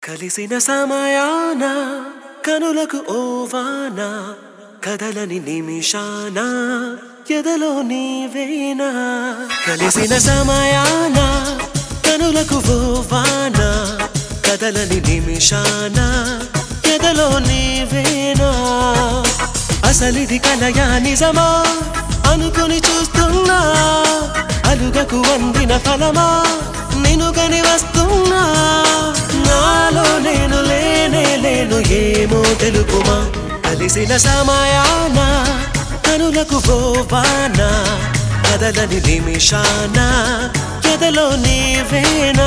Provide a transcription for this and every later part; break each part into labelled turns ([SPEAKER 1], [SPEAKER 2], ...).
[SPEAKER 1] కలిసిన సమయాన కనులకు ఓవాన కదలని నిమిషాన ఎదలో నీవేనా కలిసిన సమయాన కనులకు ఓవాన కదలని నిమిషాన ఎదలో నీవేనా అసలిది కలయా నిజమా అనుకుని చూస్తున్నా అలుగకు వందిన ఫలమా నినుగని వస్తున్నా నాలో నేను లేనే లేను ఏమో తెలుపుమా కలిసిన సమయాన కనులకు పోవానా కదలని నిమిషాన ఎదలో నీవేనా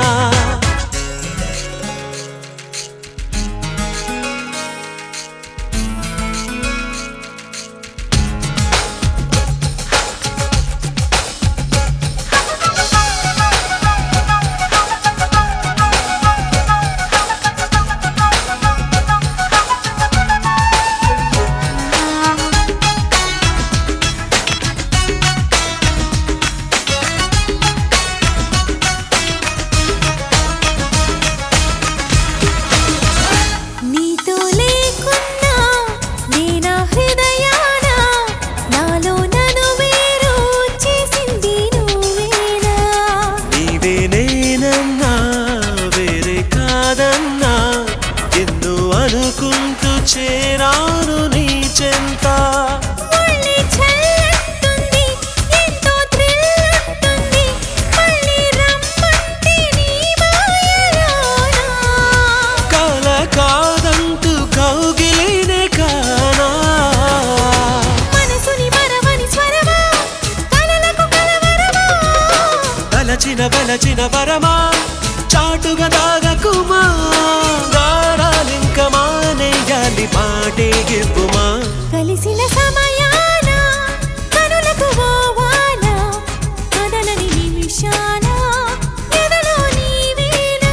[SPEAKER 2] నీతో లేకున్నా నేనా హృదయాన నాలో నన్ను వేరు చేసింది నువ్వేనా
[SPEAKER 1] నీవే నేనన్నా వేరే కాదన్నా ఎన్నో అనుకుంటూ చేరాను నీ చెంత
[SPEAKER 2] ఒళ్ళే చల్లంటుంది ఎంతో థ్రిల్ ఉంటుంది మళ్ళీ రమ్మంటే నీ మాయలోనా
[SPEAKER 1] కాల కాదంటూ కౌగిలినే కానా
[SPEAKER 2] మనసుని మరవని స్వరమా కలలకు కలవరమా
[SPEAKER 1] తలచిన బలచిన వరమా చాటుగా దాగకుమా దారాలింక మానేయాలి పాటే గివ్వుమా
[SPEAKER 2] కలిసిన సమయాన కనులకు ఓవాన కదలని నిమిషాన ఎదలో నీవేనా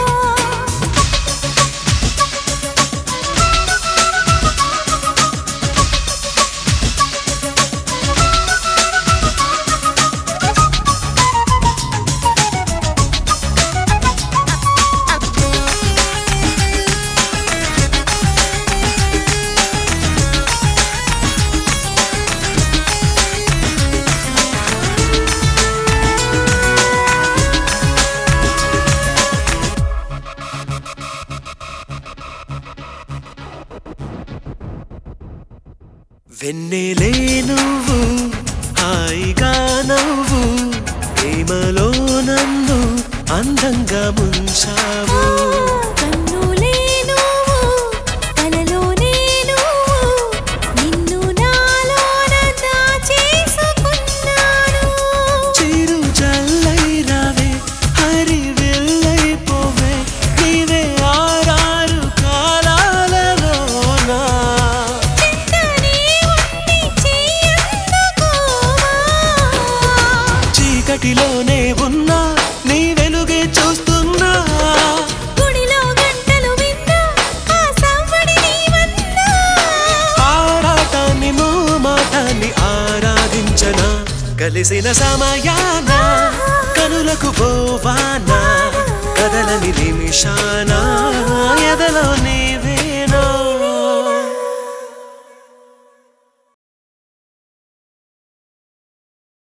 [SPEAKER 1] వెన్నెలే నువ్వు హాయిగా నవ్వు ప్రేమలో నన్ను అందంగా ముంచావు
[SPEAKER 2] కన్నులే నువ్వు కలలోనే నువ్వు నిన్ను నాలోన దాచేసుకున్నాను
[SPEAKER 1] చిరు జల్లై రావే హరి వెళ్ళై పోవే నీవే ఆరారు కాలాలలోనా
[SPEAKER 2] చెంతనే ఉండి చెయ్యందుకోవా
[SPEAKER 1] చీకటిలోనే ఉన్నా నీ వెలుగే చూస్తున్నా
[SPEAKER 2] గుడిలో గంటలు విన్నా ఆ సవ్వడి నీవన్నా
[SPEAKER 1] ఆరాటాన్ని మాటాన్ని ఆరాధించనా కలిసిన సమయాన కనులకు పోవానా కదలని నిమిషాన ఎదలో నీవే